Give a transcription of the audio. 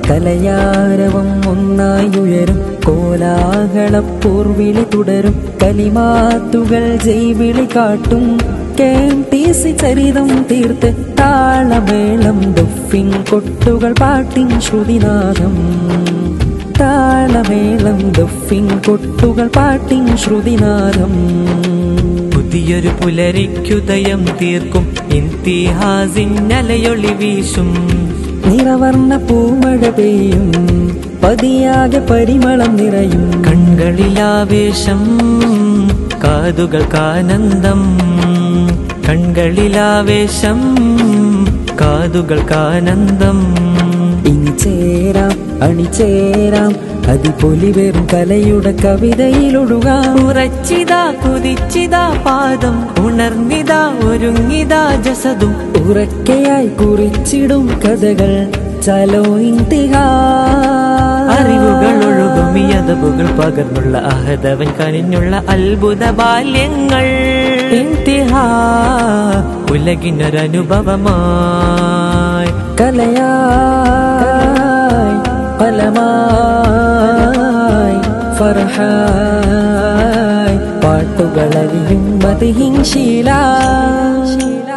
കലയാരവം ഒന്നായി ഉയരും കോലാഹലപ്പൂർവിളി തുടരും കലിമാത്തുകൾ ജൈവിളി കാട്ടും കെ എം ടി സി ചരിതം തീർത്ത് താളമേളം ദുഫിൻ കൊട്ടുകൾ പാട്ടിൻ ശ്രുതിനാദം താളമേളം ദുഫിൻ കൊട്ടുകൾ പാട്ടിൻ ശ്രുതിനാദം പുതിയൊരു പുലരിക്കുദയം തീർക്കും ഇന്തിഹാസിന്നലയൊളി വീശും നിറവർണ്ണ പൂമഴ പെയ്യും പതിയാകെ പരിമളം നിറയും കൺകളിലാവേശം കാതുകൾക്കാനന്ദം കൺകളിലാവേശം കാതുകൾക്കാനന്ദം ഇനി ചേരാം അണിചേരാം അതിപൊലി വെറും കലയുടെ കവിതയിലൊഴുകാം ഉറച്ചിതാ കുതിച്ചിതാ പാദം ഉണർന്നിതാ ഒരുങ്ങിതാ ജസതും ഉറക്കയായി കുറിച്ചിടും കഥകൾ ചലോ ഇന്തിഹാ അറിവുകൾ ഒഴുകും ഈ അതവുകൾ പകർന്നുള്ള അഹദവൻ കനിഞ്ഞുള്ള അത്ഭുത ബാല്യങ്ങൾ ഇന്തിഹാ ഉലകിനൊരനുഭവമായി കലയായി ഫലമായി ഫർഹായി പാട്ടുകളറിയും മതിഹിൻ ശീല